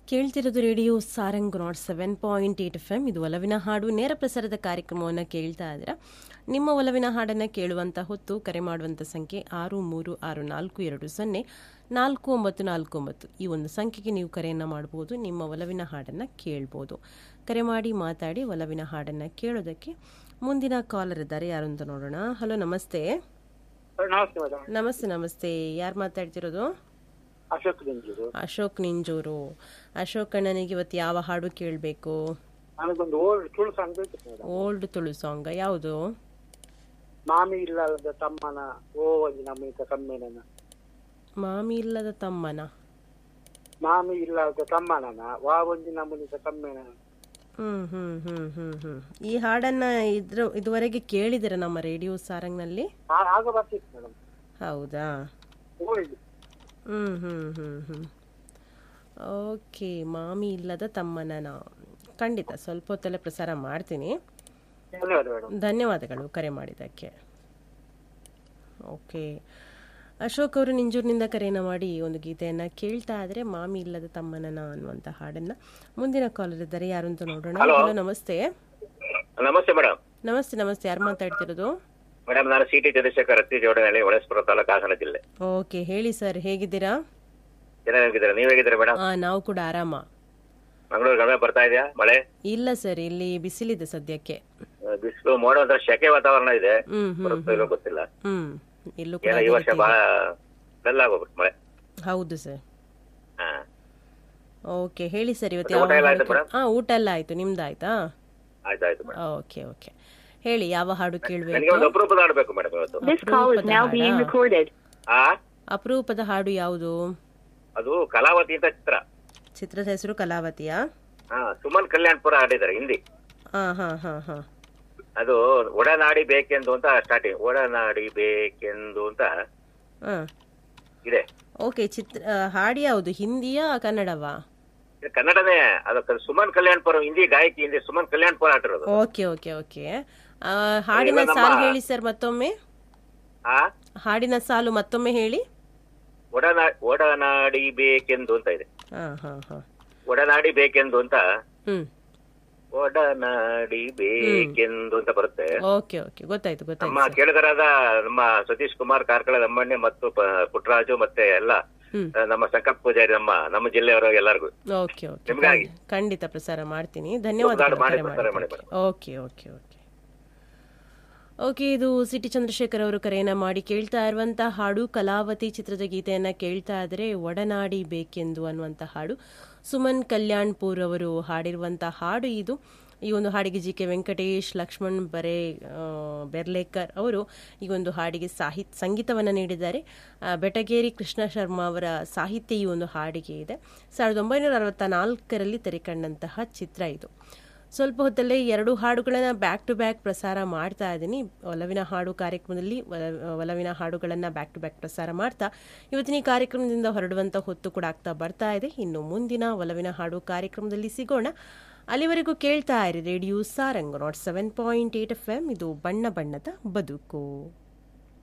ಕೇಳ್ತಿರೋದು radio Sarang nought seven point eight F M ಇದು ಒಲವಿನ ಹಾಡು ನೇರ ಪ್ರಸಾರದ ಕಾರ್ಯಕ್ರಮವನ್ನು ಕೇಳ್ತಾ ಇದ್ದೀರಾ ನಿಮ್ಮ ಒಲವಿನ ಹಾಡನ್ನು ಕೇಳುವಂಥ ಹೊತ್ತು ಕರೆ ಮಾಡುವಂಥ ಸಂಖ್ಯೆ ಆರು ಮೂರು ಆರು ನಾಲ್ಕು ಎರಡು ಸೊನ್ನೆ ನಾಲ್ಕು ಒಂಬತ್ತು ನಾಲ್ಕು ಒಂಬತ್ತು ಈ ಒಂದು ಸಂಖ್ಯೆಗೆ ನೀವು ಕರೆಯನ್ನು ಮಾಡ್ಬೋದು ನಿಮ್ಮ ಒಲವಿನ ಹಾಡನ್ನು ಕೇಳ್ಬೋದು ಕರೆ ಮಾಡಿ ಮಾತಾಡಿ ಒಲವಿನ ಹಾಡನ್ನು ಕೇಳೋದಕ್ಕೆ ಮುಂದಿನ ಕಾಲರ್ ಇದ್ದಾರೆ ಯಾರು ಅಂತ ನೋಡೋಣ ಹಲೋ ನಮಸ್ತೆ ನಮಸ್ತೆ ಮೇಡಮ್ ನಮಸ್ತೆ ನಮಸ್ತೆ ಯಾರು ಮಾತಾಡ್ತಿರೋದು ಅಶೋಕ್ ಬೆಂಜೂರು ಅಶೋಕ್ ನಿಂಜೂರು ಅಶೋಕ್ ಅಣ್ಣನಿಗೆ ಇವತ್ತು ಯಾವ ಹಾಡು ಕೇಳಬೇಕು ನನಗೊಂದು ಓಲ್ಡ್ ತುಳು ಸಾಂಗ್ ಬೇಕಿತ್ತು ಮೇಡಮ್ ಓಲ್ಡ್ ತುಳು ಸಾಂಗ್ ಯಾವುದು ಮಾಮಿ ಇಲ್ಲದ ತಮ್ಮನ ಓ ಒಂದು ನಮ್ಮಿತ ಕಮ್ಮೆನನ ಮಾಮಿ ಇಲ್ಲದ ತಮ್ಮನ ಮಾಮಿ ಇಲ್ಲದ ತಮ್ಮನನ ವಾ ಒಂದು ನಮ್ಮನಿತ ಕಮ್ಮೆನನ ಹ್ಮ್ ಹ್ಮ್ ಹ್ಮ್ ಹ್ಮ್ ಹ್ಮ್ ಈ ಹಾಡನ್ನ ಇದ್ರ ಇದುವರೆಗೆ ಕೇಳಿದಿರ ನಮ್ಮ ರೇಡಿಯೋ ಸಾರಂಗ್ನಲ್ಲಿ ಆ- ಆಗ ಬರ್ತಿತ್ತು ಮೇಡಮ್ ಹೌದಾ ಓಲ್ಡ್ ಹ್ಮ್ ಹ್ಮ್ ಹ್ಮ್ ಹ್ಮ್ ಓಕೆ ಮಾಮಿ ಇಲ್ಲದ ತಮ್ಮನ ಖಂಡಿತ ಸ್ವಲ್ಪ ಹೊತ್ತಲ್ಲೇ ಪ್ರಸಾರ ಮಾಡ್ತೀನಿ ಧನ್ಯವಾದ ಮೇಡಮ್ ಧನ್ಯವಾದಗಳು ಕರೆ ಮಾಡಿದ್ದಕ್ಕೆ ಓಕೆ ಅಶೋಕ್ ಅವರು ನಿಂಜೂರಿನಿಂದ ಕರೆಯನ್ನು ಮಾಡಿ ಈ ಒಂದು ಗೀತೆಯನ್ನು ಕೇಳ್ತಾ ಇದ್ರೆ ಮಾಮಿ ಇಲ್ಲದ ತಮ್ಮನನ ಅನ್ನುವಂಥ ಹಾಡನ್ನು ಮುಂದಿನ ಕಾಲರ್ ಇದ್ದಾರೆ ಯಾರು ಅಂತ ನೋಡೋಣ ಹಲೋ ನಮಸ್ತೆ ನಮಸ್ತೆ ಮೇಡಮ್ ನಮಸ್ತೆ ನಮಸ್ತೆ ಯಾರು ಮಾತಾಡ್ತಿರೋದು ಮೇಡಮ್ ನಾನು ಸಿ ಟಿ ಚಂದ್ರಶೇಖರ್ ಹತ್ತಿ ಜೋಡನಹಳ್ಳಿ ಹೊಳಸ್ಪುರ ತಾಲೂಕು ಹಾಸನ ಜಿಲ್ಲೆ ಓಕೆ ಹೇಳಿ ಸರ್ ಹೇಗಿದ್ದೀರಾ ಚೆನ್ನಾಗಿದ್ದೀರಾ ನೀವ್ ಹೇಗಿದ್ದೀರಾ ಮೇಡಮ್ ಆ, ನಾವು ಕೂಡ ಆರಾಮ ಮಂಗಳೂರು ಗಮನ ಬರ್ತಾ ಇದೆಯಾ ಮಳೆ ಇಲ್ಲ ಸರ್ ಇಲ್ಲಿ ಬಿಸಿಲಿದೆ ಸದ್ಯಕ್ಕೆ ಆ, ಬಿಸಿಲು ಮೋಡ ಒಂಥರ ಶೆಕೆ ವಾತಾವರಣ ಇದೆ ಹ್ಮ್ ಹ್ಮ್ ಬರುತ್ತೋ ಇಲ್ಲೋ ಗೊತ್ತಿಲ್ಲ ಹ್ಮ್ ಇಲ್ಲೂ ಕೂಡ ಏನೋ ಈ ಅದೇ ವರ್ಷ ರೀತಿ ಬಹಳ ಡಲ್ ಆಗೋಗ್ಬಿಟ್ಟು ಮಳೆ ಇದೆ. ಹೌದು ಸರ್ ಹಾ ಓಕೆ ಹೇಳಿ ಸರ್ ಇವತ್ತು ಮತ್ತೆ ಯಾವ ಊಟ ಎಲ್ಲ ಹಾಡು ಆಯ್ತಾ ಮೇಡಮ್? ಹಾ ಊಟ ಎಲ್ಲ ಆಯ್ತು ನಿಮ್ದಾಯ್ತಾ ಆಯ್ತಾಯ್ತು ಮೇಡಮ್ ಓಕೆ ಓಕೆ ಹೇಳಿ ಯಾವ ಹಾಡು ನನಗೆ ಕೇಳಬೇಕು ಒಂದು ಅಪರೂಪದ ಆಡ್ಬೇಕು ಮೇಡಮ್ ಇವತ್ತು This call is now being recorded. ಆ ಅಪರೂಪದ ಹಾಡು ಯಾವುದು ಅದು ಕಲಾವತಿ ಅಂತ ಚಿತ್ರ ಚಿತ್ರದ ಹೆಸರು ಕಲಾವತಿಯಾ ಹಾ ಸುಮನ್ ಕಲ್ಯಾಣ್ಪುರ ಆಡಿದ್ದಾರೆ ಹಿಂದಿ ಹಾ ಹಾ ಹಾ ಹಾ ಅದು ಒಡನಾಡಿ ಬೇಕೆಂದು ಅಂತ ಸ್ಟಾರ್ಟಿಂಗ್ ಒಡನಾಡಿ ಬೇಕೆಂದು ಅಂತ ಹಾ ಇದೆ ಓಕೆ ಚಿತ್ರ ಆ, ಹಾಡು ಯಾವುದು ಹಿಂದಿಯಾ ಕನ್ನಡವಾ ಇದು ಕನ್ನಡನೇ ಅದು ಕ- ಸುಮನ್ ಕಲ್ಯಾಣ್ಪುರ ಹಿಂದಿ ಗಾಯಕಿ ಹಿಂದಿ ಸುಮನ್ ಕಲ್ಯಾಣ್ಪುರ ಆಟಿರೋದು ಓಕೆ ಓಕೆ ಓಕೆ ಆ, ಹಾಡಿನ ಇವಾಗ ನಮ್ಮ- ಸಾಲು ಹೇಳಿ ಸರ್ ಮತ್ತೊಮ್ಮೆ ಆ ಹಾಡಿನ ಸಾಲು ಮತ್ತೊಮ್ಮೆ ಹೇಳಿ ಒಡನಾ ಒಡನಾಡಿ ಬೇಕೆಂದು ಅಂತ ಇದೆ ಹಾ ಹಾ ಹಾ ಒಡನಾಡಿ ಬೇಕೆಂದು ಅಂತ ಹ್ಮ್ ಒಡನಾಡಿ ಬೇಕೆಂದು ಅಂತ ಬರುತ್ತೆ ಓಕೆ ಓಕೆ ಗೊತ್ತಾಯ್ತು ನಮ್ಮ ಗೊತ್ತಾಯ್ತು ಕೇಳಿದರಾದ ನಮ್ಮ ಸತೀಶ್ ಕುಮಾರ್ ಕಾರ್ಕಳ ನಮ್ಮಣ್ಣೆ ಮತ್ತು ಪ- ಪುಟ್ಟರಾಜು ಮತ್ತೆ ಎಲ್ಲ ಹ್ಮ್ ಆ, ನಮ್ಮ ಸಂಕಲ್ಪ ಪೂಜಾರಿ ನಮ್ಮ ನಮ್ಮ ಜಿಲ್ಲೆಯವರು ಎಲ್ಲರಿಗೂ ಓಕೆ ಓಕೆ ನಿಮ್ಗಾಗಿ. ಖಂಡಿತ ಪ್ರಸಾರ ಮಾಡ್ತೀನಿ ಧನ್ಯವಾದಗಳು ಮಾಡಿ, ಕರೆ ಪ್ರಸಾರ ಮಾಡಿ, ಮಾಡಿದ್ದಕ್ಕೆ. ಓಕೆ ಓಕೆ ಓಕೆ ಓಕೆ ಇದು ಸಿಟಿ ಚಂದ್ರಶೇಖರ್ ಅವರು ಕರೆಯನ್ನ ಮಾಡಿ ಕೇಳ್ತಾ ಇರುವಂತ ಹಾಡು ಕಲಾವತಿ ಚಿತ್ರದ ಗೀತೆಯನ್ನ ಕೇಳ್ತಾ ಇದ್ರೆ ಒಡನಾಡಿ ಬೇಕೆಂದು ಅನ್ನುವಂಥ ಹಾಡು ಸುಮನ್ ಕಲ್ಯಾಣ್ಪುರ್ ಅವರು ಹಾಡಿರುವಂತ ಹಾಡು ಇದು ಈ ಒಂದು ಹಾಡಿಗೆ ಜಿ ಕೆ ವೆಂಕಟೇಶ್ ಲಕ್ಷ್ಮಣ್ ಬರೆ ಆ, ಬೆರ್ಲೇಕರ್ ಅವರು ಈ ಒಂದು ಹಾಡಿಗೆ ಸಾಹಿತ್ ಸಂಗೀತವನ್ನು ನೀಡಿದ್ದಾರೆ ಆ, ಬೆಟಗೇರಿ ಕೃಷ್ಣ ಶರ್ಮಾ ಅವರ ಸಾಹಿತ್ಯ ಈ ಒಂದು ಹಾಡಿಗೆ ಇದೆ ಸಾವಿರದ ಒಂಬೈನೂರ ಅರವತ್ತ ನಾಲ್ಕರಲ್ಲಿ ತೆರೆಕಂಡಂತಹ ಚಿತ್ರ ಇದು ಸ್ವಲ್ಪ ಹೊತ್ತಲ್ಲೇ ಎರಡು ಹಾಡುಗಳನ್ನು ಬ್ಯಾಕ್ ಟು ಬ್ಯಾಕ್ ಪ್ರಸಾರ ಮಾಡ್ತಾ ಇದ್ದೀನಿ ಒಲವಿನ ಹಾಡು ಕಾರ್ಯಕ್ರಮದಲ್ಲಿ ಒಲ- ಒಲವಿನ ಹಾಡುಗಳನ್ನು ಬ್ಯಾಕ್ ಟು ಬ್ಯಾಕ್ ಪ್ರಸಾರ ಮಾಡ್ತಾ ಇವತ್ತಿನ ಈ ಕಾರ್ಯಕ್ರಮದಿಂದ ಹೊರಡುವಂಥ ಹೊತ್ತು ಕೂಡ ಆಗ್ತಾ ಬರ್ತಾ ಇದೆ ಇನ್ನು ಮುಂದಿನ ಒಲವಿನ ಹಾಡು ಕಾರ್ಯಕ್ರಮದಲ್ಲಿ ಸಿಗೋಣ ಅಲ್ಲಿವರೆಗೂ ಕೇಳ್ತಾ ಇರಿ radio Sarang nought seven point eight F M ಇದು ಬಣ್ಣ ಬಣ್ಣದ ಬದುಕು